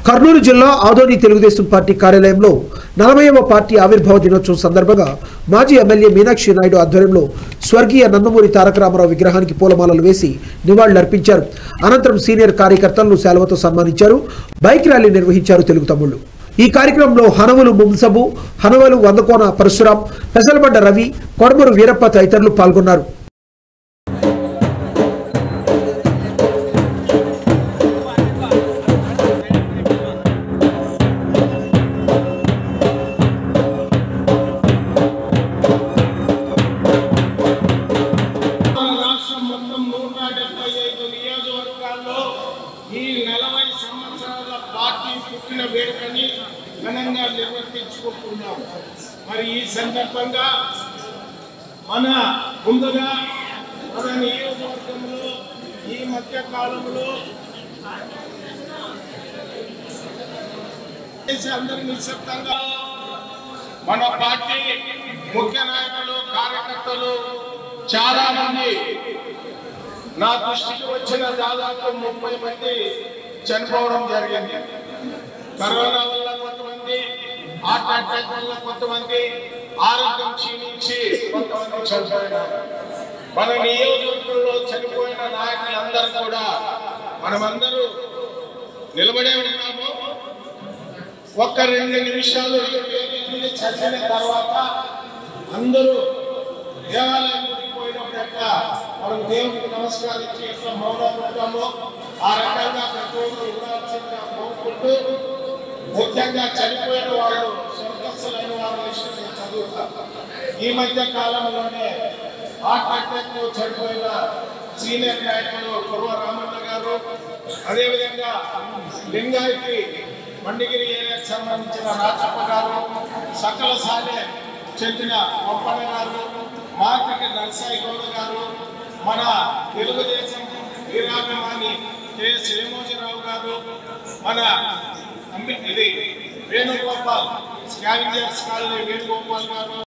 కర్నూలు జిల్లా ఆదోని తెలుగుదేశం పార్టీ కార్యాలయంలో నలభైవ పార్టీ ఆవిర్భావ దినోత్సవం సందర్భంగా మాజీ ఎమ్మెల్యే మీనాక్షి నాయుడు ఆధ్వర్యంలో స్వర్గీయ నందమూరి తారక రామారావు విగ్రహానికి పూలమాలలు వేసి నివాళులర్పించారు అనంతరం సీనియర్ కార్యకర్తలను సెలవుతో సన్మానించారు బైక్ ర్యాలీ నిర్వహించారు తెలుగు తమ్ముళ్లు ఈ కార్యక్రమంలో హనవలు ముంసబు హనవలు వందకోన పరశురాం పెసలబండ రవి కొడమూరు వీరప్ప తదితరులు పాల్గొన్నారు మన రాష్ట్రం మొత్తం నూట డెబ్బై ఐదు నియోజకవర్గాల్లో ఈ నలభై సంవత్సరాల పార్టీ పుట్టిన వేడుకని ఘనంగా నిర్వర్తించుకుంటున్నాం మరి ఈ సందర్భంగా మన ముందుగా మన నియోజకవర్గంలో ఈ మధ్య కాలంలో చేసి అందరూ నిశ్శబ్దంగా మన పార్టీ ముఖ్య నాయకులు కార్యకర్తలు చాలా మంది నా దృష్టికి వచ్చిన దాదాపు ముప్పై మంది చనిపోవడం జరిగింది కరోనా వల్ల కొంతమంది హార్ట్ అటాక్ వల్ల కొంతమంది ఆరోగ్యం క్షీణించి కొంతమంది చనిపోయినారు మన నియోజకవర్గంలో చనిపోయిన నాయకులందరూ కూడా మనమందరూ నిలబడే ఉన్నాము ఒక్క రెండు నిమిషాలు చదివిన తర్వాత అందరూ దేవాలయం గుడికి పోయినప్పుడు ఎట్లా మనం దేవుడికి నమస్కరించి ఎట్లా మౌనం ఉంటామో ఆ రకంగా ప్రతి ఒక్కరు ఉండాల్సిందిగా కోరుకుంటూ ముఖ్యంగా చనిపోయిన వాళ్ళు స్వర్గస్థులైన వాళ్ళ విషయం నేను చదువుతాం ఈ మధ్య కాలంలోనే హార్ట్ అటాక్ తో చనిపోయిన సీనియర్ నాయకులు కుర్వ రామన్న గారు అదేవిధంగా లింగాయకి మండిగిరి ఏరియాకి సంబంధించిన రాచప్ప గారు సకల సాలే చెందిన ఒప్పన్న గారు మార్కెట్ నర్సాయి గౌడ గారు మన తెలుగుదేశం వీరాభిమాని కె శ్రీమోజీరావు గారు మన అంబి- ఇది వేణుగోపాల్ స్కావింజర్స్ కాలనీ వేణుగోపాల్ గారు